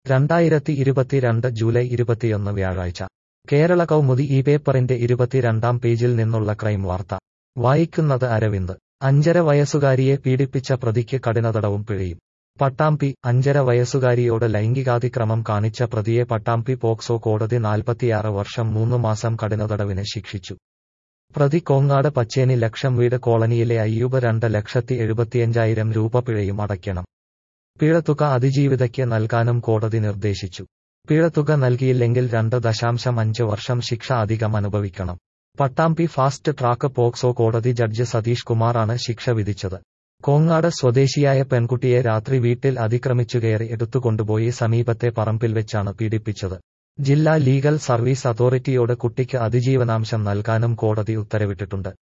രണ്ടായിരത്തി ഇരുപത്തിരണ്ട് ജൂലൈ ഇരുപത്തിയൊന്ന് വ്യാഴാഴ്ച കേരള കൗമുദി ഈ പേപ്പറിന്റെ ഇരുപത്തിരണ്ടാം പേജിൽ നിന്നുള്ള ക്രൈം വാർത്ത വായിക്കുന്നത് അരവിന്ദ് അഞ്ചര വയസ്സുകാരിയെ പീഡിപ്പിച്ച പ്രതിക്ക് കഠിനതടവും പിഴയും പട്ടാമ്പി അഞ്ചര വയസ്സുകാരിയോട് ലൈംഗികാതിക്രമം കാണിച്ച പ്രതിയെ പട്ടാമ്പി പോക്സോ കോടതി നാൽപ്പത്തിയാറ് വർഷം മൂന്ന് മാസം കഠിനതടവിന് ശിക്ഷിച്ചു പ്രതി കോങ്ങാട് പച്ചേനി ലക്ഷം വീട് കോളനിയിലെ അയ്യൂബ് രണ്ട് ലക്ഷത്തി എഴുപത്തിയഞ്ചായിരം രൂപ പിഴയും അടയ്ക്കണം പിഴത്തുക അതിജീവിതയ്ക്ക് നൽകാനും കോടതി നിർദ്ദേശിച്ചു പിഴത്തുക നൽകിയില്ലെങ്കിൽ രണ്ട് ദശാംശം അഞ്ച് വർഷം ശിക്ഷ അധികം അനുഭവിക്കണം പട്ടാമ്പി ഫാസ്റ്റ് ട്രാക്ക് പോക്സോ കോടതി ജഡ്ജ് സതീഷ് കുമാറാണ് ശിക്ഷ വിധിച്ചത് കോങ്ങാട് സ്വദേശിയായ പെൺകുട്ടിയെ രാത്രി വീട്ടിൽ അതിക്രമിച്ചുകയറി എടുത്തുകൊണ്ടുപോയി സമീപത്തെ പറമ്പിൽ വെച്ചാണ് പീഡിപ്പിച്ചത് ജില്ലാ ലീഗൽ സർവീസ് അതോറിറ്റിയോട് കുട്ടിക്ക് അതിജീവനാംശം നൽകാനും കോടതി ഉത്തരവിട്ടിട്ടുണ്ട്